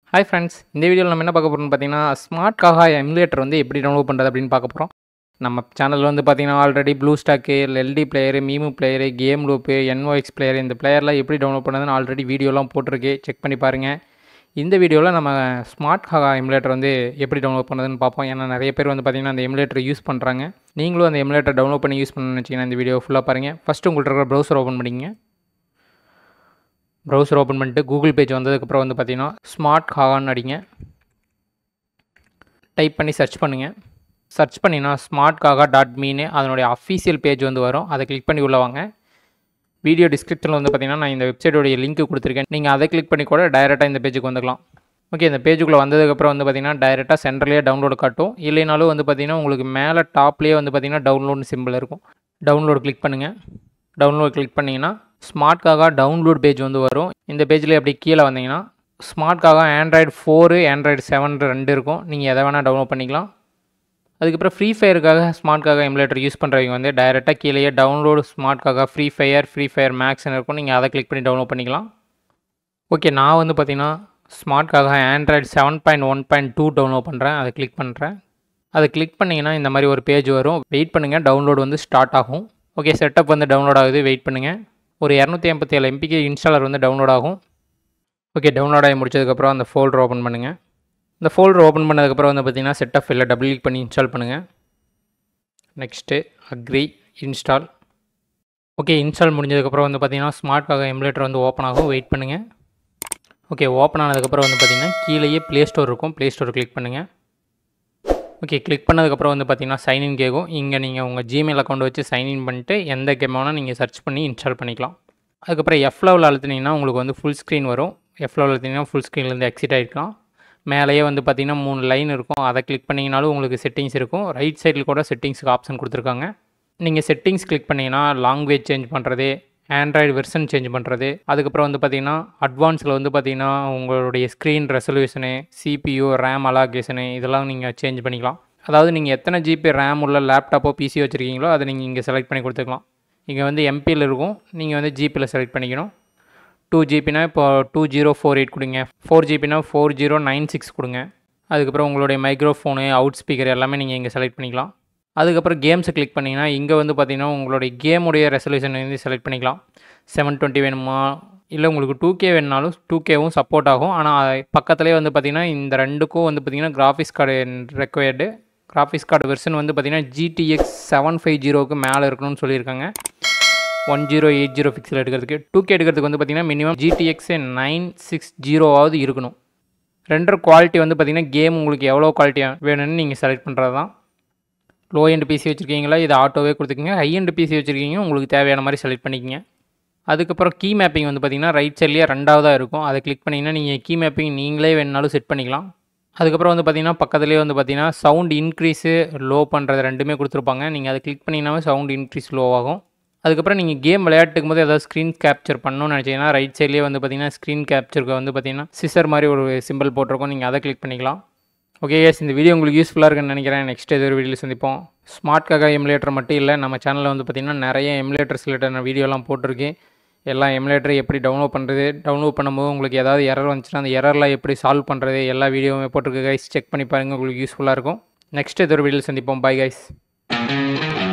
hi friends இந்த வீடியோவில் நம்ம என்ன பார்க்க போகிறோம்னு பார்த்தீங்கன்னா ஸ்மார்ட் காகா எமுலேட்டர் வந்து எப்படி டவுன்லோட் பண்ணுறது அப்படின்னு பார்க்க போகிறோம் நம்ம சேனலில் வந்து பார்த்தீங்கன்னா already blue stack LD player memu player game loop NOX player இந்த பிளேயர்லாம் எப்படி டவுன்லோட் பண்ணதுன்னு ஆல்ரெடி வீடியோலாம் போட்டிருக்கு செக் பண்ணி பாருங்கள் இந்த வீடியோவில் நம்ம ஸ்மார்ட் காகா எமுலேட்டர் வந்து எப்படி டவுன்லோட் பண்ணுறதுன்னு பார்ப்போம் ஏன்னா நிறைய பேர் வந்து பார்த்தீங்கன்னா அந்த எமுலேட்டர் யூஸ் பண்ணுறாங்க நீங்களும் அந்த எமுலேட்டர் டவுன்லோட் பண்ணி யூஸ் பண்ணணும்னு வச்சிங்கன்னா இந்த வீடியோ ஃபுல்லாக பாருங்கள் ஃபஸ்ட்டு உங்கள்கிட்ட இருக்கிற ப்ரௌசர் ஓப்பன் பண்ணிங்க ப்ரௌசர் ஓப்பன் பண்ணிட்டு கூகுள் பேஜ் வந்ததுக்கப்புறம் வந்து பார்த்தீங்கன்னா ஸ்மார்ட் காகான்னு அடிங்க டைப் பண்ணி சர்ச் பண்ணுங்கள் சர்ச் பண்ணினா ஸ்மார்ட் காகா டாட் மீனு அதனுடைய அஃபீஷியல் பேஜ் வந்து வரும் அதை கிளிக் பண்ணி உள்ள வாங்க வீடியோ டிஸ்கிரிப்ஷனில் வந்து பார்த்தீங்கன்னா நான் இந்த வெப்சைட்டோடைய லிங்க் கொடுத்துருக்கேன் நீங்கள் அதை கிளிக் பண்ணி கூட டைரெக்டாக இந்த பேஜுக்கு வந்துக்கலாம் ஓகே இந்த பேஜுக்குள்ளே வந்ததுக்கப்புறம் வந்து பார்த்தீங்கன்னா டைரெக்டாக சென்டர்லேயே டவுன்லோடு காட்டும் இல்லைனாலும் வந்து பார்த்தீங்கன்னா உங்களுக்கு மேலே டாப்லேயே வந்து பார்த்தீங்கன்னா டவுன்லோடு சிம்பிள் இருக்கும் டவுன்லோடு கிளிக் பண்ணுங்கள் டவுன்லோட் கிளிக் பண்ணிங்கன்னா ஸ்மார்ட்காக டவுன்லோட் பேஜ் வந்து வரும் இந்த பேஜில் அப்படி கீழே வந்தீங்கன்னா SmartGaGa Android four Android seven ரெண்டு இருக்கும் நீங்கள் எதை வேணால் டவுன்லோட் பண்ணிக்கலாம் அதுக்கப்புறம் ஃப்ரீ ஃபயருக்காக ஸ்மார்ட்காக எமுலேட்டர் யூஸ் பண்ணுறவங்க வந்து டைரெக்டாக கீழேயே download SmartGaGa free fire free fire மேக்ஸ்னு இருக்கும் நீங்கள் அதை கிளிக் பண்ணி டவுன்லோட் பண்ணிக்கலாம் ஓகே நான் வந்து பார்த்தீங்கன்னா SmartGaGa Android seven point one point two download பண்ணுறேன் அதை கிளிக் பண்ணுறேன் அதை கிளிக் பண்ணிங்கன்னா இந்த மாதிரி ஒரு பேஜ் வரும் வெயிட் பண்ணுங்கள் டவுன்லோட் வந்து ஸ்டார்ட் ஆகும் ஓகே செட்டப் வந்து டவுன்லோட் ஆகுது வெயிட் பண்ணுங்கள் ஒரு இரநூத்தி ஐம்பத்தி ஏழு எம்பிக்கு இன்ஸ்டாலர் வந்து டவுன்லோட் ஆகும் ஓகே டவுன்லோட் ஆகி முடிச்சதுக்கப்புறம் அந்த ஃபோல்டர் ஓப்பன் பண்ணுங்கள் இந்த ஃபோல்டர் ஓப்பன் பண்ணதுக்கப்புறம் வந்து பார்த்தீங்கன்னா செட்டப் ஃபைலில் டபுள் கிளிக் பண்ணி இன்ஸ்டால் பண்ணுங்கள் next agree install okay install முடிஞ்சதுக்கப்புறம் வந்து பார்த்தீங்கன்னா ஸ்மார்ட்காக எமுலேட்டர் வந்து ஓப்பன் ஆகும் வெயிட் பண்ணுங்கள் ஓகே ஓப்பன் ஆனதுக்கப்புறம் வந்து பார்த்தீங்கன்னா கீழேயே ப்ளே ஸ்டோர் இருக்கும் ப்ளே ஸ்டோர் கிளிக் பண்ணுங்கள் ஓகே கிளிக் பண்ணதுக்கப்புறம் வந்து பார்த்தீங்கன்னா சைன்இன் கேட்கும் இங்கே நீங்கள் உங்கள் ஜிமெயில் அக்கௌண்ட் வச்சு சைன்இன் பண்ணிட்டு எந்த கேம் வேணால் நீங்கள் சர்ச் பண்ணி இன்ஸ்டால் பண்ணிக்கலாம் அதுக்கப்புறம் எஃப் லெவல் அழுத்தினீங்கன்னா உங்களுக்கு வந்து ஃபுல் ஸ்க்ரீன் வரும் எஃப் லெவல் அழுத்தினீங்கன்னா ஃபுல் ஸ்க்ரீன்லேருந்து எக்ஸிட் ஆகிருக்கலாம் மேலேயே வந்து பார்த்தீங்கன்னா மூணு லைன் இருக்கும் அதை கிளிக் பண்ணிங்கனாலும் உங்களுக்கு செட்டிங்ஸ் இருக்கும் ரைட் சைடில் கூட செட்டிங்ஸுக்கு ஆப்ஷன் கொடுத்துருக்காங்க நீங்கள் செட்டிங்ஸ் கிளிக் பண்ணிங்கன்னா லாங்குவேஜ் சேஞ்ச் பண்ணுறது ஆண்ட்ராய்டு வெர்ஷன் சேஞ்ச் பண்ணுறது அதுக்கப்புறம் வந்து பார்த்தீங்கன்னா அட்வான்ஸில் வந்து பார்த்தீங்கன்னா உங்களுடைய screen resolution CPU RAM allocation இதெல்லாம் நீங்கள் சேஞ்ச் பண்ணிக்கலாம் அதாவது நீங்கள் எத்தனை ஜிபி ரேம் உள்ள லேப்டாப்போ பிசி வச்சுருக்கீங்களோ அதை நீங்கள் இங்கே செலக்ட் பண்ணி கொடுத்துக்கலாம் இங்கே வந்து எம்பியில் இருக்கும் நீங்கள் வந்து ஜிபியில் செலக்ட் பண்ணிக்கணும் டூ ஜிபினா இப்போ டூ ஜீரோ ஃபோர் எயிட் கொடுங்க ஃபோர் ஜிபினா ஃபோர் ஜீரோ நைன் சிக்ஸ் கொடுங்க அதுக்கப்புறம் உங்களுடைய மைக்ரோஃபோனு அவுட் ஸ்பீக்கர் எல்லாமே நீங்கள் இங்கே செலக்ட் பண்ணிக்கலாம் அதுக்கப்புறம் கேம்ஸை கிளிக் பண்ணிங்கன்னா இங்கே வந்து பார்த்தீங்கன்னா உங்களுடைய கேமுடைய ரெசல்யூஷன் வந்து செலக்ட் பண்ணிக்கலாம் செவன் டுவெண்ட்டி வேணுமா இல்லை உங்களுக்கு டூ கே வேணுனாலும் டூ கேவும் சப்போர்ட் ஆகும் ஆனால் பக்கத்துலேயே வந்து பார்த்திங்கன்னா இந்த ரெண்டுக்கும் வந்து பார்த்திங்கன்னா graphics card required graphics card version வந்து பார்த்திங்கன்னா ஜிடிஎக்ஸ் செவன் ஃபைவ் ஜீரோவுக்கு மேலே இருக்கணும்னு சொல்லியிருக்காங்க one zero eight zero pixel எடுக்கிறதுக்கு டூ கே எடுக்கிறதுக்கு வந்து பார்த்திங்கன்னா மினிமம் ஜிடிஎக்ஸே நைன் சிக்ஸ் ஜீரோவாவது இருக்கணும் ரெண்டரை குவாலிட்டி வந்து பார்த்திங்கன்னா கேம் உங்களுக்கு எவ்வளோ குவாலிட்டியாக வேணும்னு நீங்கள் செலக்ட் பண்ணுறது தான் லோ எண்ட் பிசி வச்சுருக்கீங்களா இது ஆட்டோவே கொடுத்துக்கங்க ஹை எண்ட் பிசி வச்சுருக்கீங்க உங்களுக்கு தேவையான மாதிரி செலக்ட் பண்ணிக்கங்க அதுக்கப்புறம் கீ மேப்பிங் வந்து பார்த்திங்கன்னா ரைட் சைட்லேயே ரெண்டாவதாக இருக்கும் அதை கிளிக் பண்ணிங்கன்னா நீங்கள் கீ மேப்பிங் நீங்களே வேணுனாலும் செட் பண்ணிக்கலாம் அதுக்கப்புறம் வந்து பார்த்திங்கன்னா பக்கத்துலேயே வந்து பார்த்திங்கன்னா சவுண்ட் இன்க்ரீஸு லோ பண்ணுறது ரெண்டுமே கொடுத்துருப்பாங்க நீங்கள் அதை கிளிக் பண்ணிங்கனாவே சவுண்ட் இன்க்ரீஸ் லோ ஆகும் அதுக்கப்புறம் நீங்கள் கேம் விளையாட்டுக்கும் போது ஏதாவது ஸ்க்ரீன் கேப்சர் பண்ணணும்னு நினச்சிங்கன்னா ரைட் சைட்லேயே வந்து பார்த்திங்கன்னா ஸ்க்ரீன் கேப்சருக்கு வந்து பார்த்திங்கன்னா சிசர் மாதிரி ஒரு சிம்பிள் போட்டிருக்கோம் நீங்கள் அதை கிளிக் பண்ணிக்கலாம் ஓகே எஸ் இந்த வீடியோ உங்களுக்கு யூஸ்ஃபுல்லாக இருக்குன்னு நினைக்கிறேன் நெக்ஸ்ட் ஏதோ ஒரு வீடியோவில் சந்திப்போம் ஸ்மார்ட்காக எமுலேட்டர் மட்டும் இல்லை நம்ம சேனலில் வந்து பார்த்திங்கன்னா நிறைய எமுலேட்டர்ஸ் ரிலேட்டட் வீடியோலாம் போட்டிருக்கேன் எல்லா எமுலேட்டரை எப்படி டவுன்லோட் பண்ணுறது டவுன்லோட் பண்ணும்போது உங்களுக்கு ஏதாவது எரர் வந்துச்சுன்னா அந்த எரரில் எப்படி சால்வ் பண்ணுறது எல்லா வீடியோவுமே போட்டிருக்கு கைஸ் செக் பண்ணி பாருங்கள் உங்களுக்கு யூஸ்ஃபுல்லாக இருக்கும் நெக்ஸ்ட் ஏதோ ஒரு வீடியோவில் சந்திப்போம் பை கைஸ்